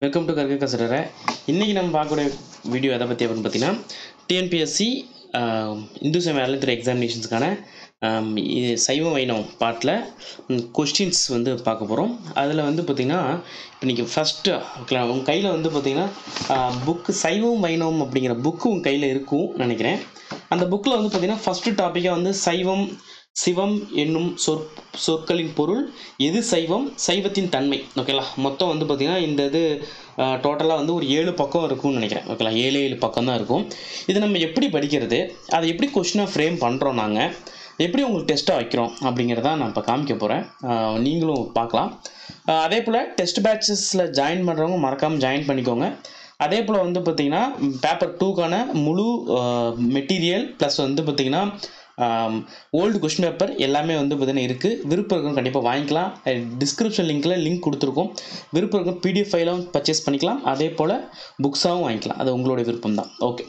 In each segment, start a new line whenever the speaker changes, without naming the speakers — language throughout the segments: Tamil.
வெல்கம் டு கற்க கசடரை இன்றைக்கி நம்ம பார்க்கக்கூடிய வீடியோ எதை பற்றி அப்படின்னு பார்த்தீங்கன்னா டிஎன்பிஎஸ்சி இந்து சமய அறநிலையத்துறை எக்ஸாமினேஷன்ஸ்க்கான இது சைவ வைணவம் பாட்டில் கொஸ்டின்ஸ் வந்து பார்க்க போகிறோம் அதில் வந்து பார்த்திங்கன்னா இப்போ நீங்கள் ஃபஸ்ட்டு உங்கள் கையில் வந்து பார்த்திங்கன்னா புக்கு சைவம் வைணவம் அப்படிங்கிற புக்கு உங்கள் கையில் இருக்கும் நினைக்கிறேன் அந்த புக்கில் வந்து பார்த்திங்கன்னா ஃபஸ்ட்டு டாப்பிக்காக வந்து சைவம் சிவம் என்னும் சொற் சொற்களின் பொருள் எது சைவம் சைவத்தின் தன்மை ஓகேலா மொத்தம் வந்து பார்த்திங்கன்னா இந்த இது டோட்டலாக வந்து ஒரு ஏழு பக்கம் இருக்கும்னு நினைக்கிறேன் ஓகேலா ஏழு ஏழு பக்கம் தான் இருக்கும் இது நம்ம எப்படி படிக்கிறது அதை எப்படி கொஷினாக ஃப்ரேம் பண்ணுறோம் நாங்கள் எப்படி உங்களுக்கு டெஸ்ட்டாக வைக்கிறோம் அப்படிங்கிறத நான் இப்போ காமிக்க போகிறேன் நீங்களும் பார்க்கலாம் ஆஹ் அதே போல் டெஸ்ட் பேட்சஸில் ஜாயின் பண்ணுறவங்க மறக்காமல் ஜாயின் பண்ணிக்கோங்க அதே போல் வந்து பார்த்திங்கன்னா பேப்பர் டூக்கான முழு மெட்டீரியல் ப்ளஸ் வந்து பார்த்திங்கன்னா ஓல்டு கொஸ்டின் பேப்பர் எல்லாமே வந்து பார்த்தீங்கன்னா இருக்குது விருப்பம் இருக்கும் கண்டிப்பாக வாங்கிக்கலாம் டிஸ்கிரிப்ஷன் லிங்க்கில் லிங்க் கொடுத்துருக்கோம் விருப்பம் இருக்கும் பிடிஎஃப் ஃபைலாகவும் பர்ச்சேஸ் பண்ணிக்கலாம் அதே போல் புக்ஸாகவும் வாங்கிக்கலாம் அது உங்களுடைய விருப்பம் தான் ஓகே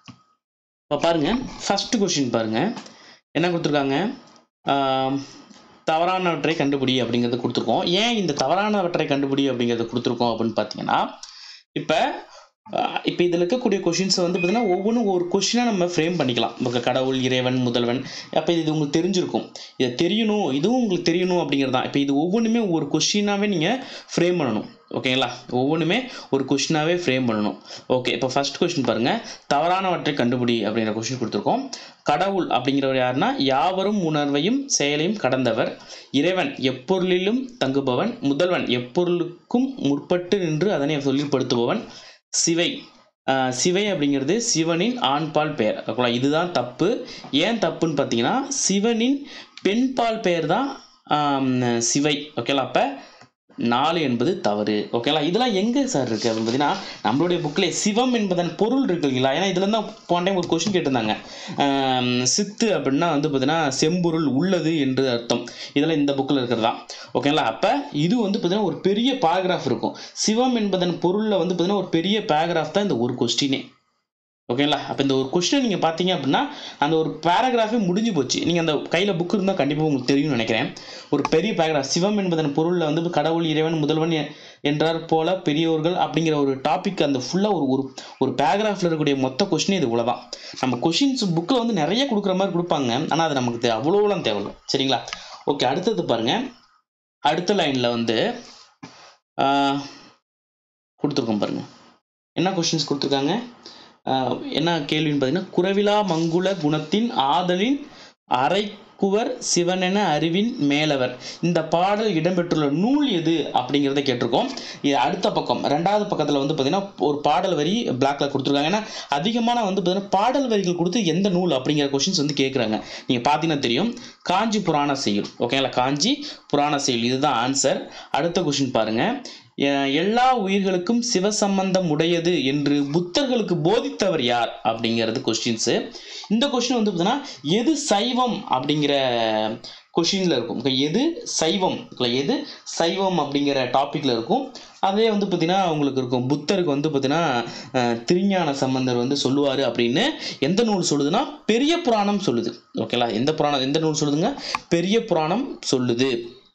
இப்போ பாருங்கள் ஃபஸ்ட்டு கொஷின் பாருங்கள் என்ன கொடுத்துருக்காங்க ஆம், தவறானவற்றை கண்டுபிடி அப்படிங்கிறது கொடுத்துருக்கோம் ஏன் இந்த தவறானவற்றை கண்டுபிடி அப்படிங்கிறத கொடுத்துருக்கோம் அப்படின்னு பார்த்தீங்கன்னா இப்போ இப்போ இதில் இருக்கக்கூடிய கொஷின்ஸை வந்து பார்த்தீங்கன்னா ஒவ்வொன்றும் ஒரு கொஷினாக நம்ம ஃப்ரேம் பண்ணிக்கலாம் இப்போ கடவுள் இறைவன் முதல்வன் அப்போ இது உங்களுக்கு தெரிஞ்சிருக்கும் இதை தெரியணும் இதுவும் உங்களுக்கு தெரியணும் அப்படிங்கிறது தான் இப்போ இது ஒவ்வொன்றுமே ஒரு கொஷினாகவே நீங்கள் ஃப்ரேம் பண்ணணும் ஓகேங்களா ஒவ்வொன்றுமே ஒரு கொஷினாகவே ஃப்ரேம் பண்ணணும் ஓகே இப்போ ஃபர்ஸ்ட் கொஷின் பாருங்கள் தவறானவற்றை கண்டுபிடி அப்படிங்கிற கொஷின் கொடுத்துருக்கோம் கடவுள் அப்படிங்கிறவர் யாருன்னா யாவரும் உணர்வையும் செயலையும் கடந்தவர் இறைவன் எப்பொருளிலும் தங்குபவன் முதல்வன் எப்பொருளுக்கும் முற்பட்டு நின்று அதனை சொல்லிப்படுத்துபவன் சிவை ஆஹ் சிவை அப்படிங்கிறது சிவனின் ஆண்பால் பெயர் ஓகேங்களா இதுதான் தப்பு ஏன் தப்புன்னு பார்த்தீங்கன்னா சிவனின் பெண்பால் பெயர் தான் ஆம், சிவை ஓகேங்களா அப்போ நாலு என்பது தவறு ஓகேங்களா இதெல்லாம் எங்கே சார் இருக்குது அப்படின்னு பார்த்தீங்கன்னா நம்மளுடைய புக்கில் சிவம் என்பதன் பொருள் இருக்கு இல்லைங்களா ஏன்னா இதுல தான் போன டைம் ஒரு கொஸ்டின் கேட்டிருந்தாங்க ஆம், சித்து அப்படின்னா வந்து பார்த்தீங்கன்னா செம்பொருள் உள்ளது என்று அர்த்தம் இதெல்லாம் இந்த புக்கில் இருக்கிறது தான் ஓகேங்களா அப்போ இது வந்து பார்த்தீங்கன்னா ஒரு பெரிய பேராகிராஃப் இருக்கும் சிவம் என்பதன் பொருளில் வந்து பார்த்தீங்கன்னா ஒரு பெரிய பேராகிராஃப் தான் இந்த ஒரு கொஸ்டினே ஓகேங்களா அப்போ இந்த ஒரு கொஸ்டினை நீங்கள் பார்த்தீங்க அப்படின்னா அந்த ஒரு பேராகிராஃபே முடிஞ்சு போச்சு நீங்கள் அந்த கையில் புக் இருந்தால் கண்டிப்பாக உங்களுக்கு தெரியும்னு நினைக்கிறேன் ஒரு பெரிய பேராகிராஃப் சிவம் என்பதன் பொருளில் வந்து கடவுள் இறைவன் முதல்வன் எ- என்றார் போல பெரியோர்கள் அப்படிங்கிற ஒரு டாபிக் அந்த ஃபுல்லாக ஒரு ஒரு ஒரு பேராகிராஃபில் இருக்கக்கூடிய மொத்த கொஸ்டினே இது இவ்வளோ தான் நம்ம கொஷின்ஸ் புக்கில் வந்து நிறைய கொடுக்குற மாதிரி கொடுப்பாங்க ஆனால் அது நமக்கு தே- அவ்வளோலாம் தேவையில்லை சரிங்களா ஓகே அடுத்தது பாருங்கள் அடுத்த லைனில் வந்து ஆஹ், கொடுத்துருக்கோம் பாருங்கள் என்ன கொஷின்ஸ் கொடுத்துருக்காங்க ஆஹ் என்ன கேள்வின்னு பார்த்தீங்கன்னா குறவிலா மங்குள குணத்தின் ஆதலின் அரைக்குவர் சிவனென அறிவின் மேலவர் இந்த பாடல் இடம்பெற்றுள்ள நூல் எது அப்படிங்கிறத கேட்டிருக்கோம் இது அடுத்த பக்கம் ரெண்டாவது பக்கத்தில் வந்து பார்த்தீங்கன்னா ஒரு பாடல் வரி பிளாக்ல கொடுத்துருக்காங்க ஏன்னா அதிகமான வந்து பார்த்தீங்கன்னா பாடல் வரிகள் கொடுத்து எந்த நூல் அப்படிங்கிற கொஷின்ஸ் வந்து கேட்குறாங்க நீங்கள் பார்த்தீங்கன்னா தெரியும் காஞ்சி புராண செய்யுள் ஓகேங்களா காஞ்சி புராண செய்யுள் இதுதான் ஆன்சர் அடுத்த கொஷின் பாருங்க எ- எல்லா உயிர்களுக்கும் சிவசம்பந்தம் உடையது என்று புத்தர்களுக்கு போதித்தவர் யார் அப்படிங்கிறது கொஸ்டின்ஸு இந்த கொஸ்டின் வந்து பார்த்தீங்கன்னா எது சைவம் அப்படிங்கிற கொஷினில் இருக்கும் Okay, எது சைவம் இல்லை எது சைவம் அப்படிங்கிற டாப்பிக்கில் இருக்கும் அதே வந்து பார்த்தீங்கன்னா உங்களுக்கு இருக்கும் புத்தருக்கு வந்து பார்த்தீங்கன்னா அஹ், திருஞான சம்பந்தர் வந்து சொல்லுவார் அப்படின்னு எந்த நூல் சொல்லுதுன்னா பெரிய புராணம் சொல்லுது ஓகேலா எந்த புராணம் எந்த நூல் சொல்லுதுங்க பெரிய புராணம் சொல்லுது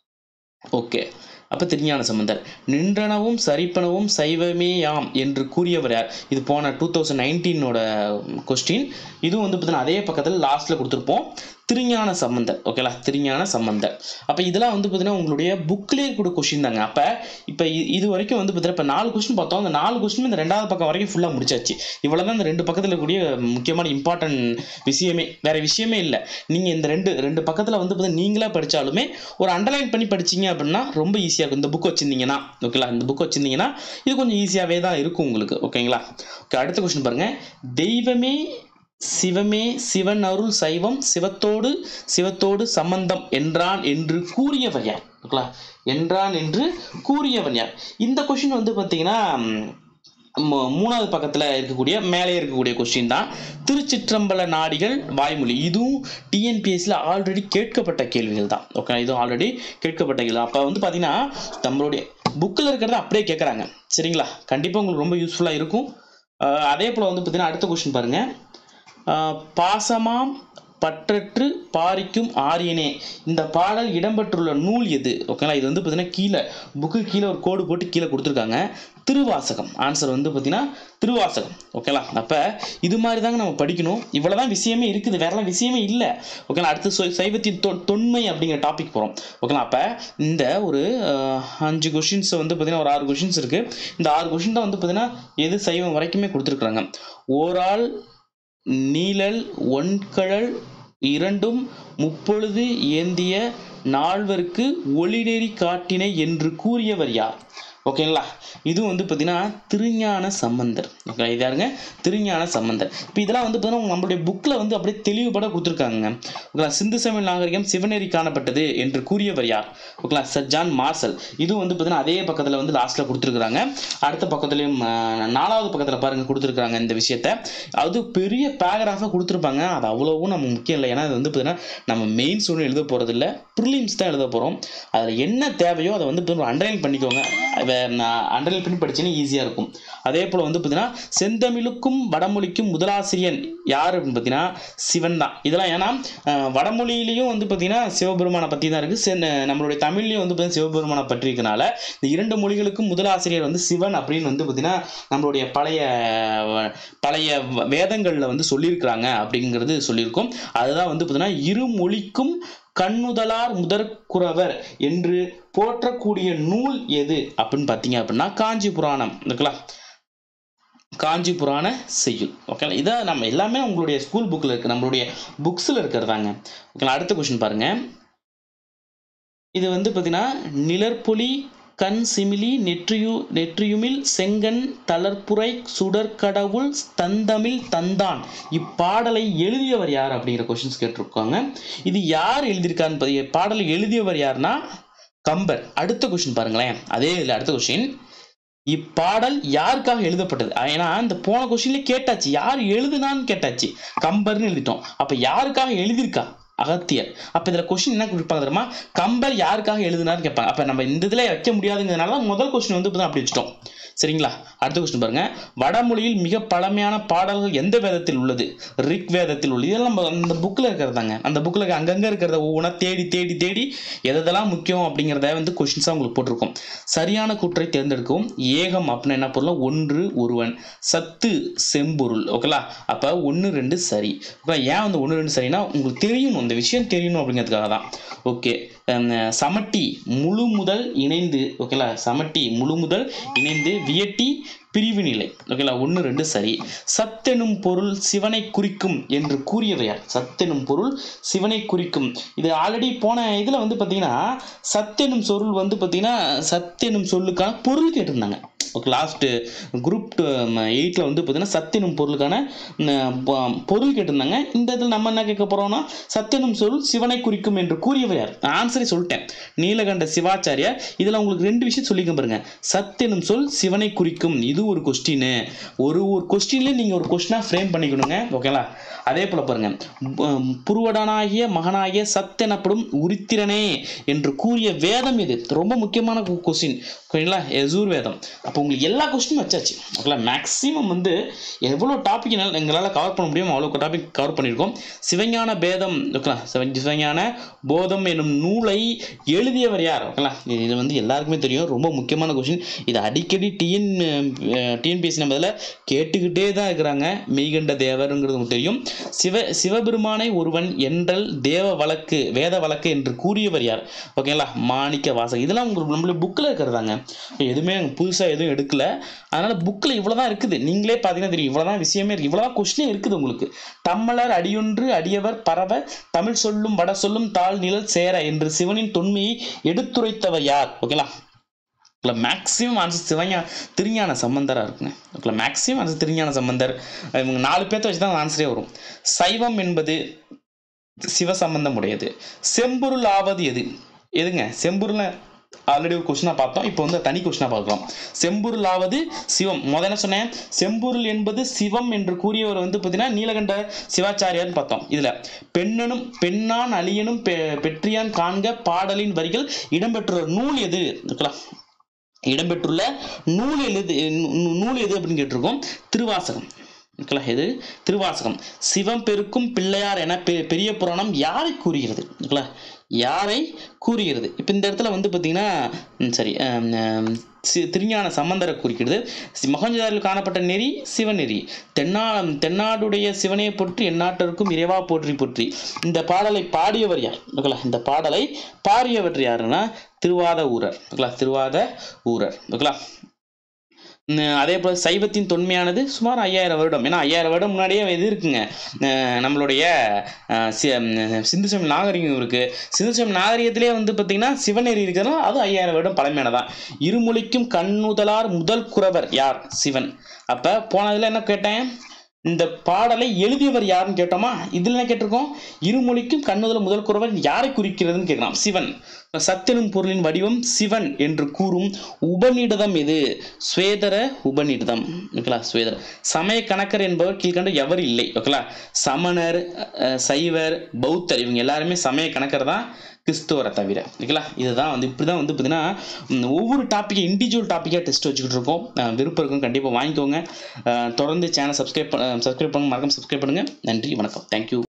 ஓகே அப்போ திருஞான சம்பந்தர் நின்றனவும் சரிப்பனவும் சைவமேயாம் என்று கூறியவர் யார் இது போன டூ தௌசண்ட் நைன்டீனோட கொஸ்டின் இதுவும் வந்து பார்த்தீங்கன்னா அதே பக்கத்தில் லாஸ்ட்டில் கொடுத்துருப்போம் திருஞான சம்பந்தர் ஓகேலா திருஞான சம்பந்தர் அப்போ இதெல்லாம் வந்து பார்த்தீங்கன்னா உங்களுடைய புக்லேயே கூட கொஸ்டின் தாங்க அப்போ இப்போ இது வரைக்கும் வந்து பார்த்தீங்கன்னா இப்போ நாலு கொஸ்டின் பார்த்தோம் அந்த நாலு கொஸ்டின் இந்த ரெண்டாவது பக்கம் வரைக்கும் ஃபுல்லாக முடிச்சாச்சு இவ்வளோ தான் இந்த ரெண்டு பக்கத்தில் இருக்கக்கூடிய முக்கியமான இம்பார்ட்டன்ட் விஷயமே வேற விஷயமே இல்லை நீங்கள் இந்த ரெண்டு ரெண்டு பக்கத்தில் வந்து பார்த்தீங்கன்னா நீங்களா படித்தாலுமே ஒரு அண்டர்லைன் பண்ணி படிச்சீங்க அப்படின்னா ரொம்ப ஈஸியாக இருக்கும் இந்த புக் வச்சிருந்தீங்கன்னா ஓகேங்களா இந்த புக் வச்சிருந்தீங்கன்னா இது கொஞ்சம் ஈஸியாகவே தான் இருக்கும் உங்களுக்கு ஓகேங்களா ஓகே அடுத்த கொஸ்டின் பாருங்க தெய்வமே சிவமே சிவன் அருள் சைவம் சிவத்தோடு சிவத்தோடு சம்பந்தம் என்றான் என்று கூறியவர் யார் ஓகேங்களா என்றான் என்று கூறியவன் யார் இந்த கொஷின் வந்து பார்த்தீங்கன்னா ம், மூ- மூணாவது பக்கத்தில் இருக்கக்கூடிய மேலே இருக்கக்கூடிய கொஸ்டின் தான் திருச்சிற்றம்பல நாடிகள் வாய்மொழி இதுவும் டிஎன்பிஎஸ்சியில் ஆல்ரெடி கேட்கப்பட்ட கேள்விகள் தான் ஓகே இதுவும் ஆல்ரெடி கேட்கப்பட்ட கேள்வி அப்போ வந்து பார்த்தீங்கன்னா நம்மளுடைய புக்கில் இருக்கிறத அப்படியே கேட்குறாங்க சரிங்களா கண்டிப்பாக உங்களுக்கு ரொம்ப யூஸ்ஃபுல்லாக இருக்கும் அஹ் அதே போல் வந்து பார்த்தீங்கன்னா அடுத்த கொஸ்டின் பாருங்கள் பாசமாம் பற்றற்று பாரிக்கும் ஆரியனே இந்த பாடல் இடம்பெற்றுள்ள நூல் எது ஓகேங்களா இது வந்து பார்த்தீங்கன்னா கீழே புக்கு கீழே ஒரு கோடு போட்டு கீழே கொடுத்துருக்காங்க திருவாசகம் ஆன்சர் வந்து பார்த்தீங்கன்னா திருவாசகம் ஓகேங்களா அப்போ இது மாதிரி தாங்க நம்ம படிக்கணும் இவ்வளோதான் விஷயமே இருக்குது வேறலாம் விஷயமே இல்லை ஓகேங்களா அடுத்து சொ- சைவத்தின் தொ தொன்மை அப்படிங்கிற டாபிக் போகிறோம் ஓகேங்களா அப்போ இந்த ஒரு அஹ், அஞ்சு கொஷின்ஸ் வந்து பார்த்தீங்கன்னா ஒரு ஆறு கொஷின்ஸ் இருக்குது இந்த ஆறு கொஷின் தான் வந்து பார்த்தீங்கன்னா எது சைவம் வரைக்குமே கொடுத்துருக்குறாங்க ஓரால் நீழல் ஒன்கழல் இரண்டும் முப்பொழுது ஏந்திய நால்வருக்கு ஒளிநெறி காட்டினை என்று கூறியவர் யார் ஓகேங்களா இது வந்து பார்த்தீங்கன்னா திருஞான சம்பந்தர் ஓகே இது யாருங்க திருஞான சம்பந்தர் இப்போ இதெல்லாம் வந்து பார்த்தீங்கன்னா நம்மளுடைய புக்கில் வந்து அப்படியே தெளிவுபட கொடுத்துருக்காங்க ஓகேங்களா சிந்து சமய நாகரிகம் சிவநெறி காணப்பட்டது என்று கூறியவர் யார் ஓகேங்களா சர் ஜான் மார்சல் இது வந்து பார்த்தீங்கன்னா அதே பக்கத்தில் வந்து லாஸ்ட்டில் கொடுத்துருக்குறாங்க அடுத்த பக்கத்துலையும் ஆஹ், நாலாவது பக்கத்தில் பாருங்க கொடுத்துருக்காங்க இந்த விஷயத்த அது பெரிய பேராகிராஃபாக கொடுத்துருப்பாங்க அது அவ்வளவும் நம்ம முக்கியம் இல்லை ஏன்னா அது வந்து பார்த்தீங்கன்னா நம்ம மெயின்ஸ் ஒன்றும் எழுத போகிறது இல்லை ப்ரிலிம்ஸ் தான் எழுத போகிறோம் அதில் என்ன தேவையோ அதை வந்து அண்டர்லைன் பண்ணிக்கோங்க அண்டர்லைன் பண்ணி படிச்சீங்கன்னா ஈஸியாக இருக்கும் அதே போல் வந்து பார்த்தீங்கன்னா செந்தமிழுக்கும் வடமொழிக்கும் முதலாசிரியன் யார் அப்படின்னு பார்த்தீங்கன்னா சிவன் தான் இதெல்லாம் ஏன்னா அஹ், வடமொழியிலையும் வந்து பார்த்தீங்கன்னா சிவபெருமானை பற்றி தான் இருக்குது சென் நம்மளுடைய தமிழ்லையும் வந்து பார்த்தீங்கன்னா சிவபெருமானை பற்றி இருக்கனால இந்த இரண்டு மொழிகளுக்கும் முதலாசிரியர் வந்து சிவன் அப்படின்னு வந்து பார்த்தீங்கன்னா நம்மளுடைய பழைய அஹ், பழைய வேதங்களில் வந்து சொல்லியிருக்கிறாங்க அப்படிங்கிறது சொல்லியிருக்கோம் அதுதான் வந்து பார்த்தீங்கன்னா இரு மொழிக்கும் கண்ணுதலார் முதற்குறவர் என்று போற்றக்கூடிய நூல் எது அப்படின்னு பார்த்தீங்க அப்படின்னா காஞ்சி புராணம் இருக்குல்ல காஞ்சி புராண செய்யுள் ஓகேங்களா இதான் நம்ம எல்லாமே உங்களுடைய ஸ்கூல் புக்கில் இருக்குது நம்மளுடைய புக்ஸில் இருக்கிறதாங்க ஓகேங்களா அடுத்த கொஸ்டின் பாருங்க இது வந்து பார்த்தீங்கன்னா நிழற்பொலி கண் சிமிலி நெற்றியு நெற்றியுமில் செங்கன் தளர்ப்புரை சுடற்கடவுள் தந்தமிழ் தந்தான் இப்பாடலை எழுதியவர் யார் அப்படிங்கிற கொஸ்டின்ஸ் கேட்டிருக்காங்க இது யார் எழுதியிருக்கான்னு பாத்தீங்க- பாடலை எழுதியவர் யாருன்னா கம்பர் அடுத்த கொஸ்டின் பாருங்களேன் அதே இதில் அடுத்த கொஸ்டின் இப்பாடல் யாருக்காக எழுதப்பட்டது ஏன்னா இந்த போன கொஸ்டின்ல கேட்டாச்சு யார் எழுதுனான்னு கேட்டாச்சு கம்பர்னு எழுதிட்டோம் அப்ப யாருக்காக எழுதியிருக்கா அகத்தியர் அப்ப இதுல கொஸ்டின் என்ன கொடுப்பாங்க தெரியுமா கம்பர் யாருக்காக எழுதுனான்னு கேட்பாங்க அப்ப நம்ம இந்த இதுல வைக்க முடியாதுங்கிறதுனால தான் முதல் கொஸ்டின் வந்து இப்பதான் அப்படி வச்சிட்டோம் சரிங்களா அடுத்த கொஸ்டின் பாருங்க வடமொழியில் மிக பழமையான பாடல்கள் எந்த வேதத்தில் உள்ளது ரிக் வேதத்தில் உள்ளது இதெல்லாம் நம்ம அந்த புக்கில் இருக்கிறதாங்க அந்த புக்கில் அங்கங்கே இருக்கிறத ஒவ்வொன்றா தேடி தேடி தேடி எதெல்லாம் முக்கியம் அப்படிங்கிறத வந்து கொஷின்ஸாக உங்களுக்கு போட்டிருக்கோம் சரியான கூற்றை தேர்ந்தெடுக்கவும் ஏகம் அப்படின்னா என்ன பொருள் ஒன்று ஒருவன் சத்து செம்பொருள் ஓகேலா அப்போ ஒன்று ரெண்டு சரி ஓகே ஏன் வந்து ஒன்று ரெண்டு சரினா உங்களுக்கு தெரியணும் இந்த விஷயம் தெரியணும் அப்படிங்கிறதுக்காக தான் ஓகே சமட்டி முழு முதல் இணைந்து ஓகேலா சமட்டி முழு முதல் இணைந்து வியட்டி பிரிவு நிலை ஓகேலா ஒன்று ரெண்டு சரி சத்தெனும் பொருள் சிவனை குறிக்கும் என்று கூறியவர் யார் சத்தெனும் பொருள் சிவனை குறிக்கும் இது ஆல்ரெடி போன இதில் வந்து பார்த்தீங்கன்னா சத்தெனும் சொருள் வந்து பார்த்தீங்கன்னா சத்தெனும் சொல்லுக்கான பொருள் கேட்டிருந்தாங்க ஓகே லாஸ்ட்டு குரூப் எயிட்டில் வந்து பார்த்தீங்கன்னா சத்தெனும் பொருளுக்கான ம், பொ- பொருள் கேட்டிருந்தாங்க இந்த இதில் நம்ம என்ன கேட்க போகிறோம்னா சத்தெனும் சொல் சிவனை குறிக்கும் என்று கூறியவர் யார் ஆன்சரை சொல்லிட்டேன் நீலகண்ட சிவாச்சாரியார் இதில் உங்களுக்கு ரெண்டு விஷயம் சொல்லிக்க பாருங்க சத்தெனும் சொல் சிவனை குறிக்கும் இது ஒரு கொஸ்டின் ஒரு ஒரு கொஸ்டின்லேயே நீங்கள் ஒரு கொஸ்டினாக ஃப்ரேம் பண்ணிக்கணுங்க ஓகேங்களா அதே போல் பாருங்க ப- புருவடனாகிய மகனாகிய சத் எனப்படும் உரித்திரனே என்று கூறிய வேதம் இது ரொம்ப முக்கியமான கொஸ்டின் ஓகேங்களா எசூர் வேதம் அப்போ உங்களுக்கு எல்லா கொஸ்டினும் வச்சாச்சு ஓகேங்களா மேக்ஸிமம் வந்து எவ்வளோ டாபிக் எங்களால் கவர் பண்ண முடியுமோ அவ்வளோ டாபிக் கவர் பண்ணியிருக்கோம் சிவஞான பேதம் ஓகேங்களா சிவ- சிவஞான போதம் எனும் நூலை எழுதியவர் யார் ஓகேங்களா இது இது வந்து எல்லாருக்குமே தெரியும் ரொம்ப முக்கியமான கொஸ்டின் இது அடிக்கடி டிஎன் டிஎன்பிஎஸ்சி நம்ம இதில் கேட்டுக்கிட்டே தான் இருக்கிறாங்க மெய்கண்ட தேவருங்கிறது உங்களுக்கு தெரியும் சிவ சிவபெருமானை ஒருவன் என்றல் தேவ வழக்கு வேத வழக்கு என்று கூறியவர் யார் ஓகேங்களா மாணிக்க வாசகம் இதெல்லாம் உங்களுக்கு நம்மளுடைய புக்கில் இருக்கிறதாங்க எதுவுமே புதுசாக எதுவும் எடுக்கல அதனால புக்கில் இவ்வளோ தான் இருக்குது நீங்களே பார்த்தீங்கன்னா தெரியும் இவ்வளோ தான் விஷயமே இருக்குது இவ்வளோ தான் கொஸ்டினே இருக்குது உங்களுக்கு தம்மலர் அடியொன்று அடியவர் பரவ தமிழ் சொல்லும் வட சொல்லும் தாழ் நிழல் சேர என்று சிவனின் தொன்மையை எடுத்துரைத்தவர் யார் ஓகேங்களா ஓகேங்களா மேக்ஸிமம் ஆன்சர் சிவஞா திருஞான சம்பந்தராக இருக்குங்க ஓகேங்களா மேக்ஸிமம் ஆன்சர் திருஞான சம்பந்தர் இவங்க நாலு பேர்த்த வச்சு தான் ஆன்சரே வரும் சைவம் என்பது சிவசம்பந்தம் உடையது செம்பொருள் ஆவது எது எதுங்க செம்பொருள் ஆல்ரெடி ஒரு கொஸ்டினாக பார்த்தோம் இப்போ வந்து தனி கொஸ்டினாக பார்க்கலாம் செம்பொருள் ஆவது சிவம் முதல்ல என்ன சொன்னேன் செம்பொருள் என்பது சிவம் என்று கூறியவர் வந்து பார்த்தீங்கன்னா நீலகண்ட சிவாச்சாரியார்னு பார்த்தோம் இதில் பெண்ணனும் பெண்ணான் அழியனும் பெ பெற்றியான் காண்க பாடலின் வரிகள் இடம்பெற்ற நூல் எது இருக்கலாம் இடம்பெற்றுள்ள நூல் எழுது நூ- நூல் எது அப்படின்னு கேட்டிருக்கோம் திருவாசகம் ஓகேங்களா இது திருவாசகம் சிவம் பெருக்கும் பிள்ளையார் என பெ- பெரிய புராணம் யாரை கூறுகிறது ஓகேங்களா யாரை கூறுகிறது இப்போ இந்த இடத்துல வந்து பார்த்தீங்கன்னா ம், சரி ஆம், ஆம், சி- திருஞான சம்பந்தரை குறிக்கிறது சி- மொஹஞ்சதாரில் காணப்பட்ட நெறி சிவநெறி தென்னா தென்னாடுடைய சிவனை போற்றி எந்நாட்டருக்கும் இறைவா போற்றி போற்றி இந்த பாடலை பாடியவர் யார் ஓகேங்களா இந்த பாடலை பாடியவர் யாருன்னா திருவாத ஊரர் ஓகேங்களா திருவாத ஊரர் ஓகேங்களா உம், அதே போல் சைவத்தின் தொன்மையானது சுமார் ஐயாயிரம் வருடம் ஏன்னா ஐயாயிரம் வருடம் முன்னாடியே இது இருக்குங்க அஹ் நம்மளுடைய அஹ், சி- உம், சிந்து சமய நாகரிகம் இருக்கு சிந்து சமய நாகரிகத்திலே வந்து பார்த்தீங்கன்னா சிவநெறி இருக்கிறதுனால அது ஐயாயிரம் வருடம் பழமையானதான் இருமொழிக்கும் கண்ணுதலார் முதல் குறவர் யார் சிவன் அப்போ போனதில் என்ன கேட்டேன் இந்த பாடலை எழுதியவர் யாருன்னு கேட்டோமா இதில் என்ன கேட்டிருக்கோம் இருமொழிக்கும் கண்ணுதல் முதல் குறவர் யாரை குறிக்கிறதுன்னு கேட்கலாம் சிவன் சத்தெனும் பொருளின் வடிவம் சிவன் என்று கூறும் உபநிடதம் எது ஸ்வேதர உபநிடதம் ஓகேலா ஸ்வேதர சமய கணக்கர் என்பவர் கீழ்கண்டு எவர் இல்லை ஓகேலா சமணர் அஹ், சைவர் பௌத்தர் இவங்க எல்லாருமே சமய கணக்கர் தான் கிறிஸ்துவரை தவிர ஓகேலா இதுதான் வந்து இப்படி தான் வந்து பார்த்தீங்கன்னா ம், ஒவ்வொரு டாப்பிக்கை இண்டிவிஜுவல் டாப்பிக்காக டெஸ்ட் வச்சுக்கிட்டு இருக்கோம் அஹ், விருப்பம் இருக்கும் கண்டிப்பாக வாங்கிக்கோங்க அஹ், தொடர்ந்து சேனல் சப்ஸ்கிரைப் சப்ஸ்கிரைப் பண்ணுங்க மறக்காம சப்ஸ்கிரைப் பண்ணுங்கள் நன்றி வணக்கம் தேங்க்யூ